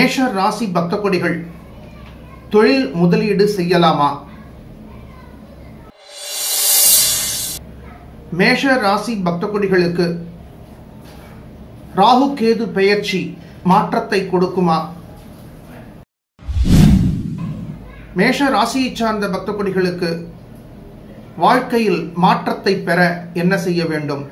மேஷ ராசி பக்த கொடிகள் தொழில் முதலீடு செய்யலாமா மேஷ ராசி பக்த கொடிகளுக்கு ராகு கேது பெயர்ச்சி மாற்றத்தை கொடுக்குமா மேஷ ராசியை சார்ந்த பக்த கொடிகளுக்கு வாழ்க்கையில் மாற்றத்தை பெற என்ன செய்ய வேண்டும்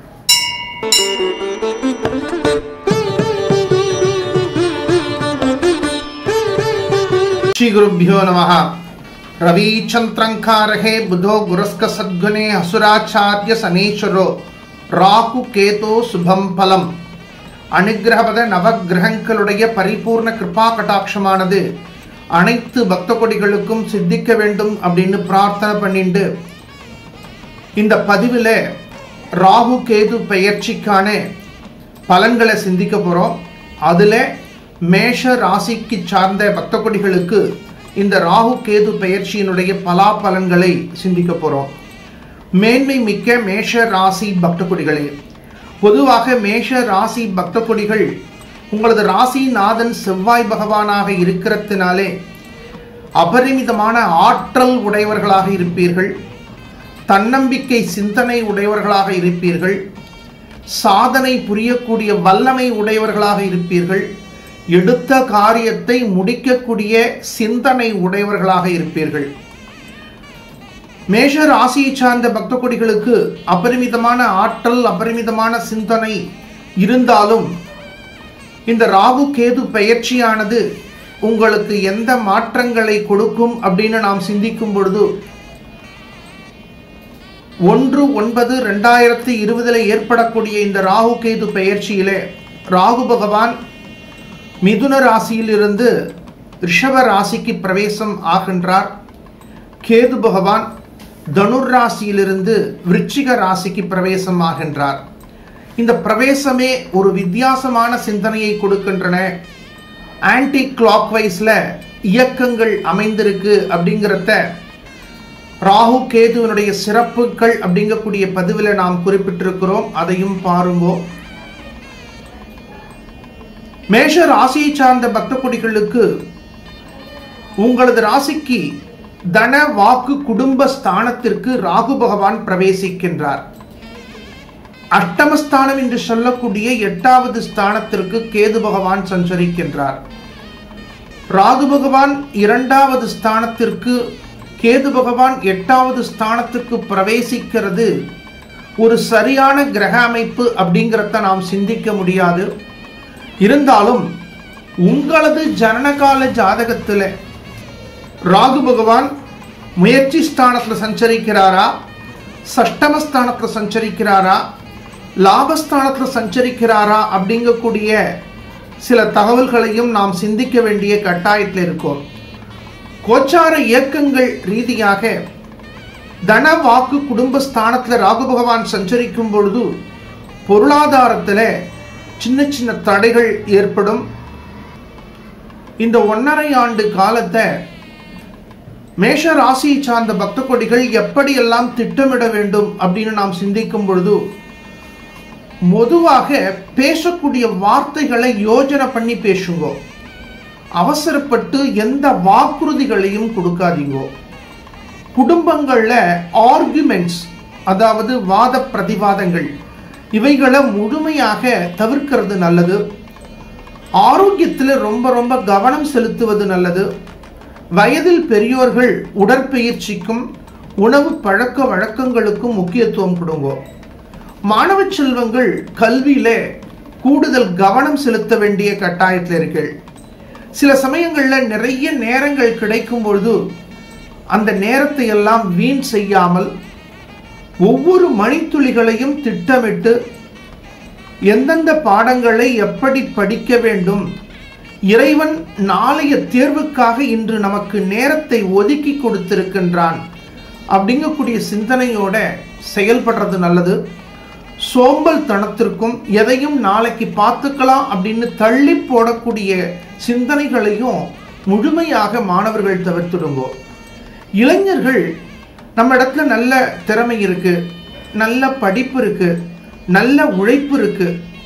श्री गुरुभ्यो नमः रविचंत्रंकारहे बुधो गुरस्क सद्गुणे असुराचार्य सनेश्वरो ராகு கேதோ சுபம் பலம் அனுகிரகபத நவகிரகங்களுடைய பரிபூர்ண கிருபா கட்டாட்சமானது அனைத்து பக்த கொடிகளுக்கும் சித்திக்க வேண்டும் அப்படின்னு பிரார்த்தனை பண்ணிட்டு இந்த பதிவில் ராகு கேது பெயர்ச்சிக்கான பலன்களை சிந்திக்க போகிறோம் அதில் மேஷ ராசிக்கு சார்ந்த பக்த கொடிகளுக்கு இந்த ராகு கேது பெயர்ச்சியினுடைய பலாபலன்களை சிந்திக்க போகிறோம் மேன்மை மிக்க மேஷ ராசி பக்த கொடிகளே பொதுவாக மேஷ ராசி பக்த கொடிகள் உங்களது ராசிநாதன் செவ்வாய் பகவானாக இருக்கிறதுனாலே அபரிமிதமான ஆற்றல் உடையவர்களாக இருப்பீர்கள் தன்னம்பிக்கை சிந்தனை உடையவர்களாக இருப்பீர்கள் சாதனை புரியக்கூடிய வல்லமை உடையவர்களாக இருப்பீர்கள் எடுத்த காரியத்தை முடிக்கக்கூடிய சிந்தனை உடையவர்களாக இருப்பீர்கள் மேஷ ராசியை சார்ந்த பக்த கொடிகளுக்கு அபரிமிதமான ஆற்றல் அபரிமிதமான சிந்தனை இருந்தாலும் இந்த ராகு கேது பெயர்ச்சியானது உங்களுக்கு எந்த மாற்றங்களை கொடுக்கும் அப்படின்னு நாம் சிந்திக்கும் பொழுது ஒன்று ஒன்பது ரெண்டாயிரத்தி இருபதில் ஏற்படக்கூடிய இந்த ராகு கேது பெயர்ச்சியிலே ராகு பகவான் மிதுன ராசியிலிருந்து ரிஷப ராசிக்கு பிரவேசம் ஆகின்றார் கேது பகவான் தனுர் ராசியிலிருந்து விருச்சிக ராசிக்கு பிரவேசம் ஆகின்றார் இந்த பிரவேசமே ஒரு வித்தியாசமான சிந்தனையை கொடுக்கின்றன ஆன்டி கிளாக் வைஸ்ல இயக்கங்கள் அமைந்திருக்கு அப்படிங்கிறத ராகு கேதுவனுடைய சிறப்புகள் அப்படிங்கக்கூடிய பதிவில் நாம் குறிப்பிட்டிருக்கிறோம் அதையும் பாருங்கோ மேஷ ராசியை சார்ந்த பக்த கொடிகளுக்கு உங்களது ராசிக்கு தன வாக்கு குடும்ப ஸ்தானத்திற்கு ராகு பகவான் பிரவேசிக்கின்றார் அஷ்டமஸ்தானம் என்று சொல்லக்கூடிய எட்டாவது ஸ்தானத்திற்கு கேது பகவான் சஞ்சரிக்கின்றார் ராகு பகவான் இரண்டாவது ஸ்தானத்திற்கு கேது பகவான் எட்டாவது ஸ்தானத்துக்கு பிரவேசிக்கிறது ஒரு சரியான கிரக அமைப்பு அப்படிங்கிறத நாம் சிந்திக்க முடியாது இருந்தாலும் உங்களது ஜனனகால ஜாதகத்தில் ராகு பகவான் முயற்சி ஸ்தானத்தில் சஞ்சரிக்கிறாரா சஷ்டமஸ்தானத்தில் சஞ்சரிக்கிறாரா லாபஸ்தானத்தில் சஞ்சரிக்கிறாரா அப்படிங்கக்கூடிய சில தகவல்களையும் நாம் சிந்திக்க வேண்டிய கட்டாயத்தில் இருக்கோம் கோச்சார இயக்கங்கள் ரீதியாக தன வாக்கு குடும்ப ஸ்தானத்தில் ராகு பகவான் சஞ்சரிக்கும் பொழுது பொருளாதாரத்தில் சின்ன சின்ன தடைகள் ஏற்படும் இந்த ஒன்றரை ஆண்டு காலத்தை மேஷ ராசியை சார்ந்த பக்த கொடிகள் எப்படியெல்லாம் திட்டமிட வேண்டும் அப்படின்னு நாம் சிந்திக்கும் பொழுது பொதுவாக பேசக்கூடிய வார்த்தைகளை யோஜனை பண்ணி பேசுங்கோ அவசரப்பட்டு எந்த வாக்குறுதிகளையும் கொடுக்காதீங்கோ குடும்பங்களில் ஆர்குமெண்ட்ஸ் அதாவது வாத பிரதிவாதங்கள் இவைகளை முழுமையாக தவிர்க்கிறது நல்லது ஆரோக்கியத்தில் ரொம்ப ரொம்ப கவனம் செலுத்துவது நல்லது வயதில் பெரியோர்கள் உடற்பயிற்சிக்கும் உணவு பழக்க வழக்கங்களுக்கும் முக்கியத்துவம் கொடுங்கோ மாணவ செல்வங்கள் கல்வியில கூடுதல் கவனம் செலுத்த வேண்டிய கட்டாயத்தில் இருக்கு சில சமயங்களில் நிறைய நேரங்கள் கிடைக்கும் பொழுது அந்த நேரத்தை எல்லாம் வீண் செய்யாமல் ஒவ்வொரு மணித்துளிகளையும் திட்டமிட்டு எந்தெந்த பாடங்களை எப்படி படிக்க வேண்டும் இறைவன் நாளைய தேர்வுக்காக இன்று நமக்கு நேரத்தை ஒதுக்கி கொடுத்திருக்கின்றான் அப்படிங்கக்கூடிய சிந்தனையோட செயல்படுறது நல்லது சோம்பல் தனத்திற்கும் எதையும் நாளைக்கு பார்த்துக்கலாம் அப்படின்னு தள்ளி போடக்கூடிய சிந்தனைகளையும் முழுமையாக மாணவர்கள் தவிர்த்துடுங்கோ இளைஞர்கள் நம்ம இடத்துல நல்ல திறமை இருக்கு நல்ல படிப்பு இருக்கு நல்ல உழைப்பு இருக்கு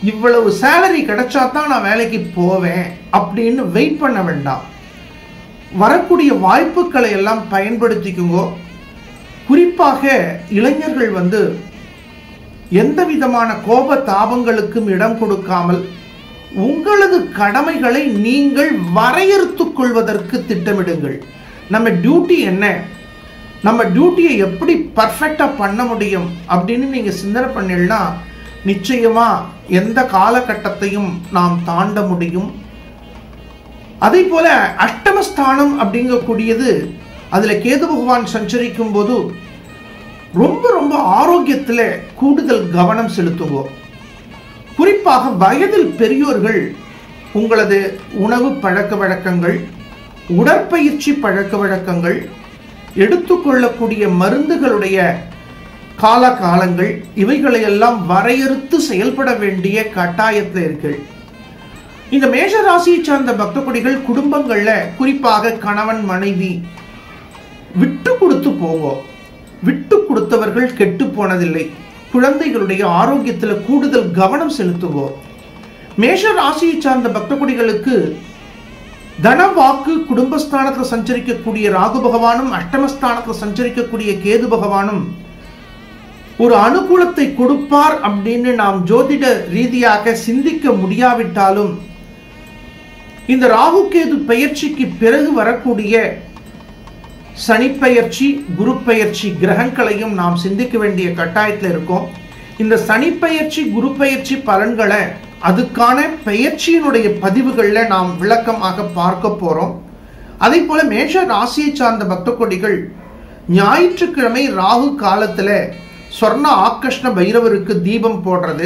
இவ்வளவு சேலரி கிடைச்சா தான் நான் வேலைக்கு போவேன் அப்படின்னு வெயிட் பண்ண வேண்டாம் வரக்கூடிய வாய்ப்புகளை எல்லாம் பயன்படுத்திக்குங்க குறிப்பாக இளைஞர்கள் வந்து எந்த விதமான கோப தாபங்களுக்கும் இடம் கொடுக்காமல் உங்களது கடமைகளை நீங்கள் வரையறுத்துக் கொள்வதற்கு திட்டமிடுங்கள் நம்ம டியூட்டி என்ன நம்ம டியூட்டியை எப்படி பர்ஃபெக்டா பண்ண முடியும் அப்படின்னு நீங்க சிந்தனை பண்ணீங்கன்னா நிச்சயமா எந்த காலகட்டத்தையும் நாம் தாண்ட முடியும் அதே போல அஷ்டமஸ்தானம் அப்படிங்கக்கூடியது அதுல கேது பகவான் சஞ்சரிக்கும் போது ரொம்ப ரொம்ப ஆரோக்கியத்தில் கூடுதல் கவனம் செலுத்துவோம் குறிப்பாக வயதில் பெரியோர்கள் உங்களது உணவு பழக்க வழக்கங்கள் உடற்பயிற்சி பழக்க வழக்கங்கள் எடுத்துக்கொள்ளக்கூடிய மருந்துகளுடைய கால காலங்கள் இவைகளையெல்லாம் வரையறுத்து செயல்பட வேண்டிய கட்டாயத்தில் இருக்கு இந்த மேஷ ராசியை சார்ந்த பக்த கொடிகள் குடும்பங்கள்ல குறிப்பாக கணவன் மனைவி விட்டு கொடுத்து போவோம் விட்டு கொடுத்தவர்கள் கெட்டு போனதில்லை குழந்தைகளுடைய ஆரோக்கியத்துல கூடுதல் கவனம் செலுத்துவோம் மேஷ ராசியை சார்ந்த பக்த கொடிகளுக்கு தன வாக்கு குடும்பஸ்தானத்தில் சஞ்சரிக்கக்கூடிய ராகு பகவானும் அஷ்டமஸ்தானத்தில் சஞ்சரிக்கக்கூடிய கேது பகவானும் ஒரு அனுகூலத்தை கொடுப்பார் அப்படின்னு நாம் ஜோதிட ரீதியாக சிந்திக்க முடியாவிட்டாலும் இந்த ராகு கேது பெயர்ச்சிக்கு பிறகு வரக்கூடிய சனிப்பெயர்ச்சி குரு பெயர்ச்சி கிரகங்களையும் நாம் சிந்திக்க வேண்டிய கட்டாயத்தில் இருக்கோம் இந்த சனிப்பெயர்ச்சி குரு பெயர்ச்சி பலன்களை அதுக்கான பெயர்ச்சியினுடைய பதிவுகளில் நாம் விளக்கமாக பார்க்க போறோம் அதே போல மேஷ ராசியை சார்ந்த பக்த கொடிகள் ஞாயிற்றுக்கிழமை ராகு காலத்துல சொர்ண ஆக்கஷ்ண பைரவருக்கு தீபம் போடுறது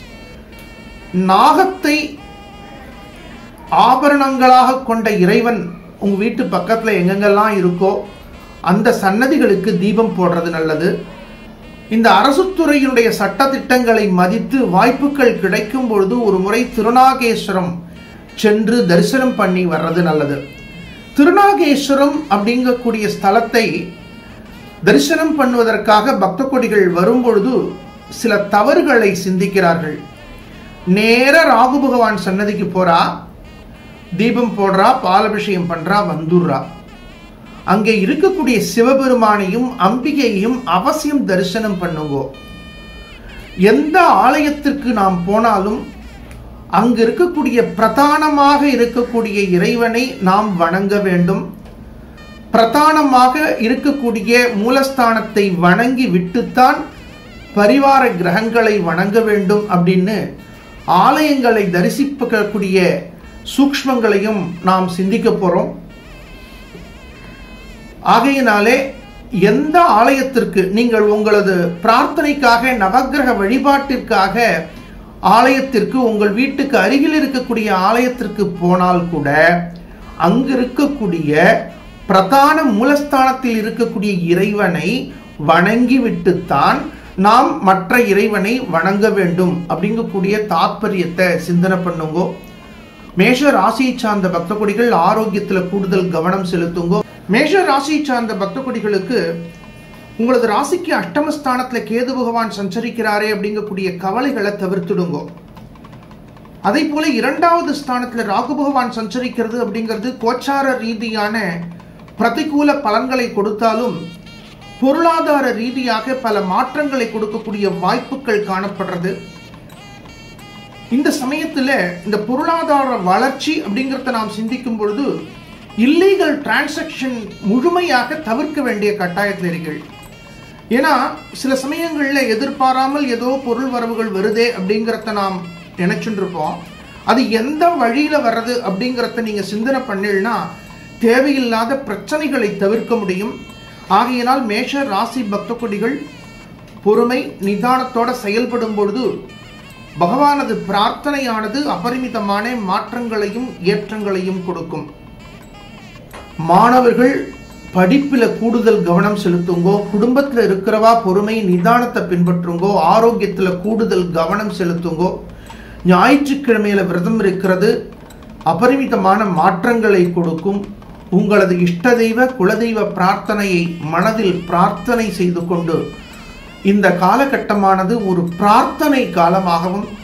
நாகத்தை ஆபரணங்களாக கொண்ட இறைவன் உங்க வீட்டு பக்கத்துல எங்கெங்கெல்லாம் இருக்கோ அந்த சன்னதிகளுக்கு தீபம் போடுறது நல்லது இந்த அரசுத்துறையினுடைய சட்டத்திட்டங்களை மதித்து வாய்ப்புகள் கிடைக்கும் பொழுது ஒரு முறை திருநாகேஸ்வரம் சென்று தரிசனம் பண்ணி வர்றது நல்லது திருநாகேஸ்வரம் அப்படிங்கக்கூடிய ஸ்தலத்தை தரிசனம் பண்ணுவதற்காக பக்த கொடிகள் வரும்பொழுது சில தவறுகளை சிந்திக்கிறார்கள் நேர ராகு பகவான் சன்னதிக்கு போறா தீபம் போடுறா பாலபிஷேகம் பண்றா வந்துடுறா அங்கே இருக்கக்கூடிய சிவபெருமானையும் அம்பிகையையும் அவசியம் தரிசனம் பண்ணுங்கோ எந்த ஆலயத்திற்கு நாம் போனாலும் அங்கு இருக்கக்கூடிய பிரதானமாக இருக்கக்கூடிய இறைவனை நாம் வணங்க வேண்டும் பிரதானமாக இருக்கக்கூடிய மூலஸ்தானத்தை வணங்கி விட்டுத்தான் பரிவார கிரகங்களை வணங்க வேண்டும் அப்படின்னு ஆலயங்களை தரிசிக்கக்கூடிய சூக்ஷ்மங்களையும் நாம் சிந்திக்க போறோம் ஆகையினாலே எந்த ஆலயத்திற்கு நீங்கள் உங்களது பிரார்த்தனைக்காக நவக்கிரக வழிபாட்டிற்காக ஆலயத்திற்கு உங்கள் வீட்டுக்கு அருகில் இருக்கக்கூடிய ஆலயத்திற்கு போனால் கூட அங்கு இருக்கக்கூடிய பிரதான மூலஸ்தானத்தில் இருக்கக்கூடிய இறைவனை வணங்கிவிட்டுத்தான் நாம் மற்ற இறைவனை வணங்க வேண்டும் அப்படிங்கக்கூடிய தாத்பரியத்தை சிந்தனை பண்ணுங்கோ மேஷ ராசியை சார்ந்த பக்த கொடிகள் ஆரோக்கியத்துல கூடுதல் கவனம் செலுத்துங்கோ மேஷ ராசியை சார்ந்த பக்த கொடிகளுக்கு உங்களது ராசிக்கு அஷ்டமஸ்தானத்துல கேது பகவான் சஞ்சரிக்கிறாரே அப்படிங்கக்கூடிய கவலைகளை தவிர்த்துடுங்கோ அதே போல இரண்டாவது ஸ்தானத்துல ராகு பகவான் சஞ்சரிக்கிறது அப்படிங்கிறது கோச்சார ரீதியான பிரதிகூல பலன்களை கொடுத்தாலும் பொருளாதார ரீதியாக பல மாற்றங்களை கொடுக்கக்கூடிய வாய்ப்புகள் காணப்படுறது இந்த சமயத்துல இந்த பொருளாதார வளர்ச்சி அப்படிங்கிறத நாம் சிந்திக்கும் பொழுது இல்லீகல் டிரான்சாக்ஷன் முழுமையாக தவிர்க்க வேண்டிய கட்டாயத்தில் இருக்கீர்கள் ஏன்னா சில சமயங்கள்ல எதிர்பாராமல் ஏதோ பொருள் வரவுகள் வருதே அப்படிங்கிறத நாம் நினைச்சுட்டு இருப்போம் அது எந்த வழியில வர்றது அப்படிங்கிறத நீங்க சிந்தனை பண்ணீங்கன்னா தேவையில்லாத பிரச்சனைகளை தவிர்க்க முடியும் ஆகையினால் மேஷ ராசி பக்த கொடிகள் பொறுமை நிதானத்தோட செயல்படும் பொழுது பகவானது பிரார்த்தனையானது அபரிமிதமான மாற்றங்களையும் ஏற்றங்களையும் கொடுக்கும் மாணவர்கள் படிப்பில் கூடுதல் கவனம் செலுத்துங்கோ குடும்பத்தில் இருக்கிறவா பொறுமை நிதானத்தை பின்பற்றுங்கோ ஆரோக்கியத்தில் கூடுதல் கவனம் செலுத்துங்கோ ஞாயிற்றுக்கிழமையில விரதம் இருக்கிறது அபரிமிதமான மாற்றங்களை கொடுக்கும் உங்களது இஷ்ட தெய்வ குலதெய்வ பிரார்த்தனையை மனதில் பிரார்த்தனை செய்து கொண்டு இந்த காலகட்டமானது ஒரு பிரார்த்தனை காலமாகவும்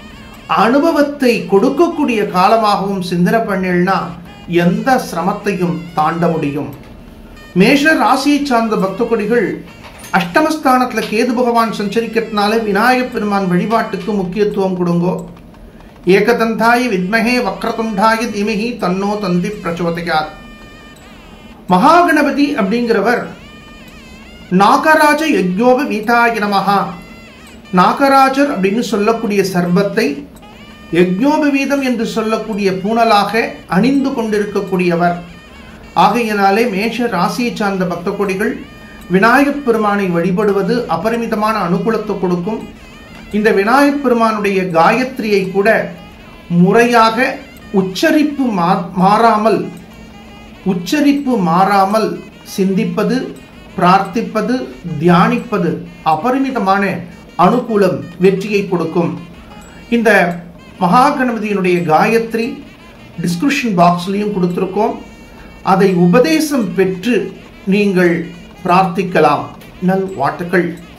அனுபவத்தை கொடுக்கக்கூடிய காலமாகவும் சிந்தனை பண்ணினா எந்த சிரமத்தையும் தாண்ட முடியும் மேஷ ராசியை சார்ந்த பக்த கொடிகள் அஷ்டமஸ்தானத்துல கேது பகவான் சஞ்சரிக்கிறதுனால விநாயகப் பெருமான் வழிபாட்டுக்கு முக்கியத்துவம் கொடுங்கோ ஏகதந்தாய வித்மகே வக்ரதுண்டாய தீமகி தன்னோ தந்தி பிரச்சோதயாத் மகாகணபதி அப்படிங்கிறவர் நாகராஜ யஜ்யோப வீதாய நமஹா நாகராஜர் அப்படின்னு சொல்லக்கூடிய சர்பத்தை யஜ்ஞோபவீதம் என்று சொல்லக்கூடிய பூணலாக அணிந்து கொண்டிருக்கக்கூடியவர் ஆகையினாலே மேஷ ராசியை சார்ந்த பக்த கொடிகள் விநாயகப் பெருமானை வழிபடுவது அபரிமிதமான அனுகூலத்தை கொடுக்கும் இந்த விநாயகப் பெருமானுடைய காயத்ரியை கூட முறையாக உச்சரிப்பு மா- மாறாமல் உச்சரிப்பு மாறாமல் சிந்திப்பது பிரார்த்திப்பது தியானிப்பது அபரிமிதமான அனுகூலம் வெற்றியை கொடுக்கும் இந்த மகா கணபதியினுடைய காயத்ரி டிஸ்கிரிப்ஷன் பாக்ஸ்லையும் கொடுத்துருக்கோம் அதை உபதேசம் பெற்று நீங்கள் பிரார்த்திக்கலாம் நல் வாழ்த்துக்கள்